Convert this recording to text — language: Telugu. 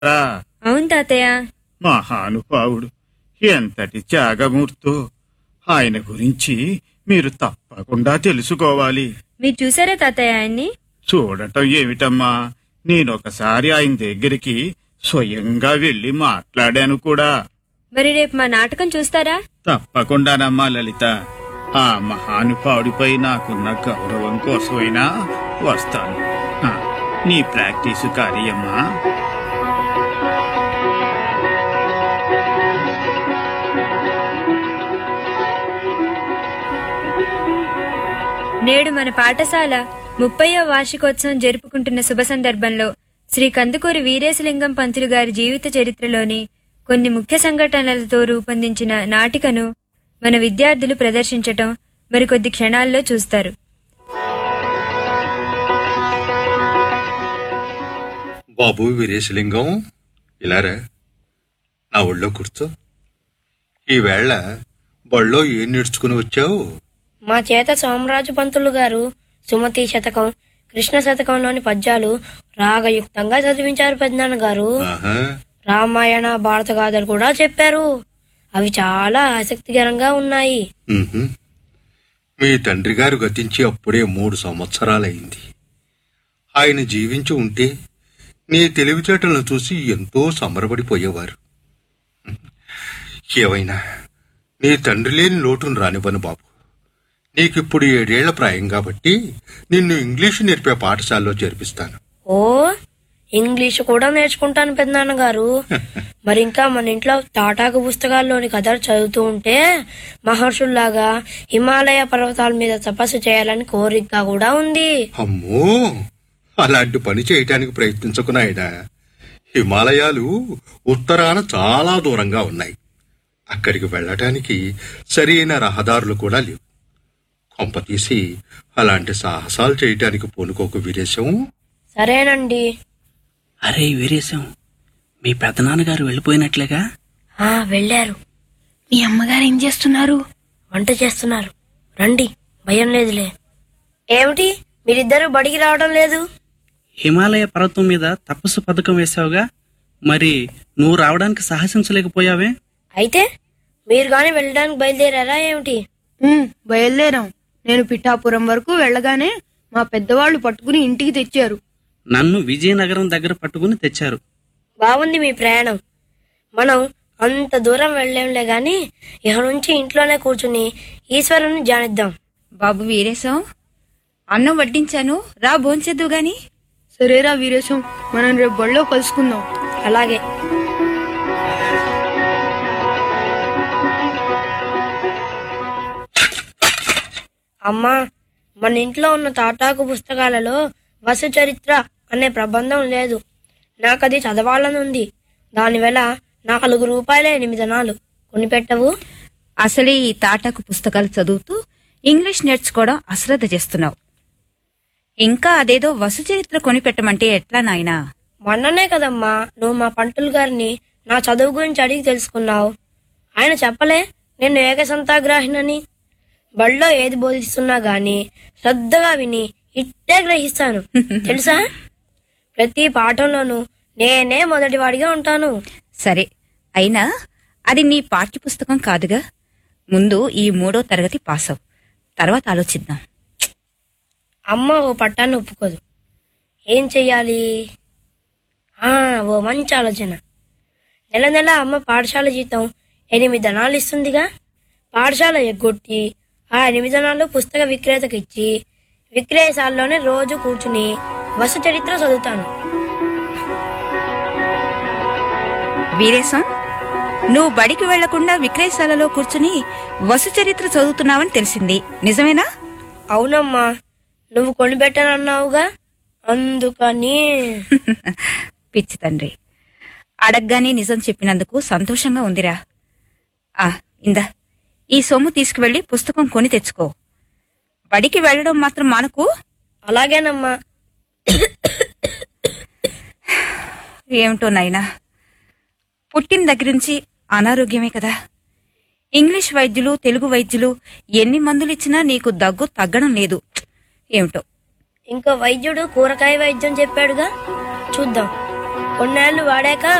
రా అవును తాతయ్య మహానుభావుడు ఎంతటి త్యాగమూర్తో ఆయన గురించి మీరు తప్పకుండా తెలుసుకోవాలి మీరు చూసారా తాతయ్య ఆయన్ని చూడటం ఏమిటమ్మా నేనొకసారి ఆయన దగ్గరికి స్వయంగా వెళ్లి మాట్లాడాను కూడా మరి రేపు మా నాటకం చూస్తారా తప్పకుండానమ్మా లలిత ఆ మహానుభావుడిపై నాకున్న గౌరవం కోసమైనా వస్తాను ఆ, నీ ప్రాక్టీసు కార్యమ్మా నేడు మన పాఠశాల ముప్పయో వార్షికోత్సవం జరుపుకుంటున్న శుభ సందర్భంలో శ్రీ కందుకూరి వీరేశలింగం పంతులు గారి జీవిత చరిత్రలోని కొన్ని ముఖ్య సంఘటనలతో రూపొందించిన నాటికను మన విద్యార్థులు ప్రదర్శించటం మరికొద్ది క్షణాల్లో చూస్తారు బాబు వీరేశలింగం ఇలారా నా ఒళ్ళో కూర్చో ఈవేళ బళ్ళో ఏం నేర్చుకుని వచ్చావు మా చేత సోమరాజు పంతులు గారు సుమతి శతకం కృష్ణ శతకంలోని పద్యాలు రాగయుక్తంగా చదివించారు పెద్దనాన్న గారు ఆహా రామాయణ భారత గాథలు కూడా చెప్పారు అవి చాలా ఆసక్తికరంగా ఉన్నాయి ఉహుం. మీ తండ్రి గారు గతించి అప్పుడే మూడు సంవత్సరాలైంది ఆయన జీవించి ఉంటే నీ తెలివితేటలను చూసి ఎంతో సంబరపడిపోయేవారు ఏవైనా నీ తండ్రి లేని లోటును రానివ్వను బాబు నీకిప్పుడు ఏడేళ్ల ప్రాయం కాబట్టి నిన్ను ఇంగ్లీషు నేర్పే పాఠశాలలో చేర్పిస్తాను ఓ ఇంగ్లీషు కూడా నేర్చుకుంటాను పెద్దనాన్న గారు మరి ఇంకా మన ఇంట్లో తాటాకు పుస్తకాల్లోని కథలు చదువుతూ ఉంటే మహర్షుల్లాగా హిమాలయ పర్వతాల మీద తపస్సు చేయాలని కోరిక కూడా ఉంది అమ్మో అలాంటి పని చేయటానికి ప్రయత్నించుకున్నాయిడా హిమాలయాలు ఉత్తరాన చాలా దూరంగా ఉన్నాయి అక్కడికి వెళ్ళటానికి సరైన రహదారులు కూడా లేవు కొంపతీసి అలాంటి సాహసాలు చేయటానికి పూనుకోకు వీరేశం సరేనండి అరే వీరేశం మీ పెదనాన్నగారు వెళ్ళిపోయినట్లేగా ఆ వెళ్ళారు మీ అమ్మగారు ఏం చేస్తున్నారు వంట చేస్తున్నారు రండి భయం లేదులే ఏమిటి మీరిద్దరూ బడికి రావడం లేదు హిమాలయ పర్వతం మీద తపస్సు పథకం వేశావుగా మరి నువ్వు రావడానికి సాహసించలేకపోయావే అయితే మీరు గాని వెళ్ళడానికి బయలుదేరారా ఏమిటి ఉమ్, బయలుదేరాం నేను పిఠాపురం వరకు వెళ్ళగానే మా పెద్దవాళ్ళు పట్టుకుని ఇంటికి తెచ్చారు నన్ను విజయనగరం దగ్గర పట్టుకుని తెచ్చారు బాగుంది మీ ప్రయాణం మనం అంత దూరం వెళ్ళలేంలే గాని ఇక నుంచి ఇంట్లోనే కూర్చుని ఈశ్వరుని ధ్యానిద్దాం బాబు వీరేశం అన్నం వడ్డించాను రా భోంచేద్దు గాని సరేరా వీరేశం మనం రేపు బడిలో కలుసుకుందాం అలాగే అమ్మా మన ఇంట్లో ఉన్న తాటాకు పుస్తకాలలో వసు చరిత్ర అనే ప్రబంధం లేదు నాకది చదవాలని ఉంది దానివల్ల నాలుగు రూపాయల ఎనిమిదనాలు కొనిపెట్టవు అసలే ఈ తాటాకు పుస్తకాలు చదువుతూ ఇంగ్లీష్ నేర్చుకోవడం అశ్రద్ధ చేస్తున్నావు ఇంకా అదేదో వసు చరిత్ర కొనిపెట్టమంటే ఎట్లా నాయనా మొన్ననే కదమ్మా నువ్వు మా పంతులు గారిని నా చదువు గురించి అడిగి తెలుసుకున్నావు ఆయన చెప్పలే నేను ఏకసంతాగ్రాహినని బడిలో ఏది బోధిస్తున్నా గాని శ్రద్ధగా విని ఇట్టే గ్రహిస్తాను తెలుసా ప్రతి పాఠంలోనూ నేనే మొదటివాడిగా ఉంటాను సరే అయినా అది నీ పాఠ్యపుస్తకం కాదుగా ముందు ఈ మూడో తరగతి పాసవు తర్వాత ఆలోచిద్దాం అమ్మ ఓ పట్టాన్ని ఒప్పుకోదు ఏం చెయ్యాలి ఆ ఓ మంచి ఆలోచన నెల నెల అమ్మ పాఠశాల జీతం ఎనిమిది అనాలు ఇస్తుందిగా పాఠశాల ఎగ్గొట్టి ఆ ఎనిమిది అనాలు పుస్తక విక్రేతకి ఇచ్చి విక్రయశాలలోనే రోజు కూర్చుని వసు చరిత్ర చదువుతాను వీరేశం నువ్వు బడికి వెళ్లకుండా విక్రయశాలలో కూర్చుని వసు చరిత్ర చదువుతున్నావని తెలిసింది నిజమేనా అవునమ్మా నువ్వు కొనిపెట్టానన్నావుగా అందుకని పిచ్చి తండ్రి అడగ్గానే నిజం చెప్పినందుకు సంతోషంగా ఉందిరా ఆ ఇందా ఈ సొమ్ము తీసుకువెళ్లి పుస్తకం కొని తెచ్చుకో బడికి వెళ్ళడం మాత్రం మానకు అలాగేనమ్మా ఏమిటో నాయనా పుట్టిన దగ్గర నుంచి అనారోగ్యమే కదా ఇంగ్లీష్ వైద్యులు తెలుగు వైద్యులు ఎన్ని మందులు ఇచ్చినా నీకు దగ్గు తగ్గడం లేదు ఏమిటో ఇంకో వైద్యుడు కూరగాయ వైద్యం చెప్పాడుగా చూద్దాం కొన్నేళ్ళు వాడాక